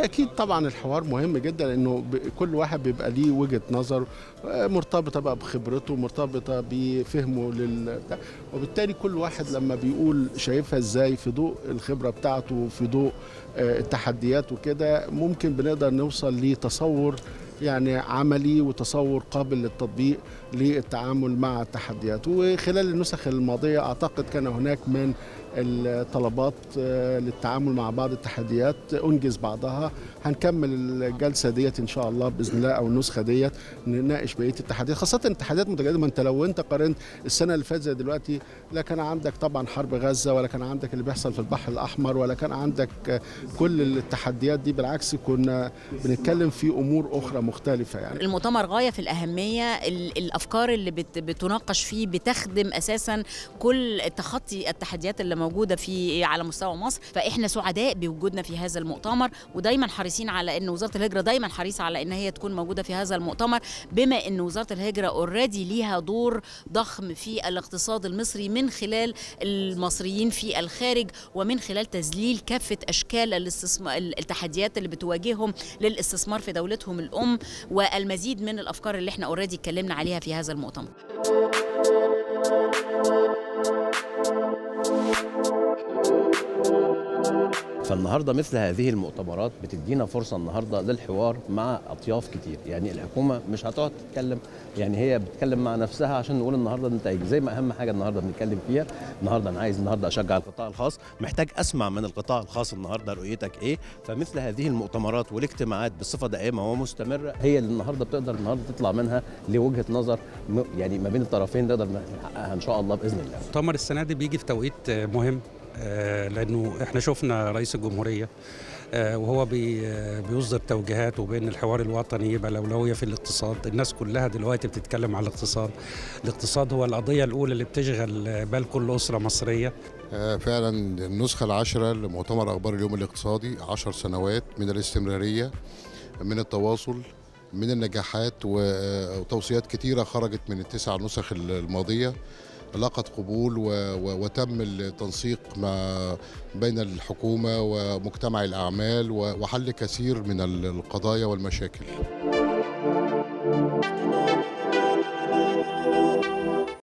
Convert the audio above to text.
اكيد طبعا الحوار مهم جدا لانه ب- كل واحد بيبقى ليه وجهه نظر آه، مرتبطه بقى بخبرته مرتبطه بفهمه لل بتاع. وبالتالي كل واحد لما بيقول شايفها ازاي في ضوء الخبره بتاعته وفي ضوء آه، التحديات وكده ممكن بنقدر نوصل لتصور يعني عملي وتصور قابل للتطبيق للتعامل مع التحديات وخلال النسخ الماضية أعتقد كان هناك من الطلبات آه، للتعامل مع بعض التحديات أنجز بعضها هنكمل الجلسة ديت إن شاء الله بإذن الله أو النسخة ديت نناقش بقية التحديات خاصة التحديات متجددة ما أنت لو أنت قارنت السنة اللي فاتت زي دلوقتي لا كان عندك طبعا حرب غزة ولا كان عندك اللي بيحصل في البحر الأحمر ولا كان عندك آه، كل التحديات دي بالعكس كنا بنتكلم في أمور أخرى مختلفة يعني المؤتمر غايه في الاهميه ال- الافكار اللي بت- بتناقش فيه بتخدم اساسا كل تخطي التحديات اللي موجوده في على مستوى مصر فاحنا سعداء بوجودنا في هذا المؤتمر ودايما حريصين على ان وزاره الهجره دايما حريصه على ان هي تكون موجوده في هذا المؤتمر بما ان وزاره الهجره اوريدي ليها دور ضخم في الاقتصاد المصري من خلال المصريين في الخارج ومن خلال تذليل كافه اشكال الاستثمار التحديات اللي بتواجههم للاستثمار في دولتهم الام والمزيد من الافكار اللي احنا اوريدي اتكلمنا عليها في هذا المؤتمر فالنهارده مثل هذه المؤتمرات بتدينا فرصه النهارده للحوار مع اطياف كتير يعني الحكومه مش هتقعد تتكلم يعني هي بتتكلم مع نفسها عشان نقول النهارده نتائج زي ما اهم حاجه النهارده بنتكلم فيها النهارده انا عايز النهارده اشجع القطاع الخاص محتاج اسمع من القطاع الخاص النهارده رؤيتك ايه فمثل هذه المؤتمرات والاجتماعات بصفه دائمه ومستمره هي اللي النهارده بتقدر النهارده تطلع منها لوجهه نظر م- يعني ما بين الطرفين نقدر نحققها ان شاء الله باذن الله مؤتمر السنه دي بيجي في توقيت آه، مهم آه، لانه احنا شفنا رئيس الجمهوريه آه، وهو بي آه، بيصدر توجيهات وبين الحوار الوطني يبقى الاولويه في الاقتصاد الناس كلها دلوقتي بتتكلم على الاقتصاد الاقتصاد هو القضيه الاولى اللي بتشغل بال كل اسره مصريه آه، فعلا النسخة العاشرة لمؤتمر أخبار اليوم الاقتصادي عشر سنوات من الاستمرارية من التواصل من النجاحات و- وتوصيات كتيرة خرجت من التسع نسخ الماضية لاقت قبول و- و- وتم التنسيق مع بين الحكومة ومجتمع الأعمال و- وحل كثير من القضايا والمشاكل